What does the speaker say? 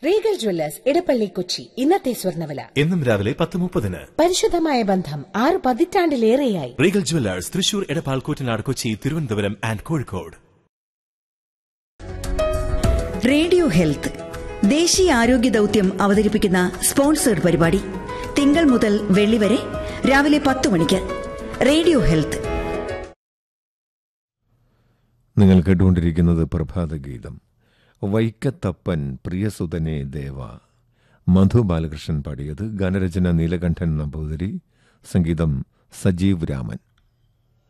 Regal Jewellers Edappally Kochi ഇന്നത്തെ സ്വർണ്ണവില എന്നും രാവിലെ പത്ത് മുപ്പതിന് പരിശുദ്ധമായ ബന്ധം ആറ് പതിറ്റാണ്ടിലേറെയായി Regal Jewellers Thrissur Edappal Koottanad Kochi Thiruvananthapuram and Kozhikode radio health ദേശീയ ആരോഗ്യ ദൌത്യം അവതരിപ്പിക്കുന്ന സ്പോൺസേഡ് പരിപാടി തിങ്കൾ മുതൽ വെള്ളി വരെ രാവിലെ പത്ത് മണിക്ക് റേഡിയോ ഹെൽത്ത് നിങ്ങൾ കേട്ടുകൊണ്ടിരിക്കുന്നത് പ്രഭാതഗീതം വൈക്കത്തപ്പൻ പ്രിയസുതനെ ദേവ മധു ബാലകൃഷ്ണൻ പാടിയത് ഗാനരചന നീലകണ്ഠൻ നമ്പൂതിരി സംഗീതം സജീവ് രാമൻ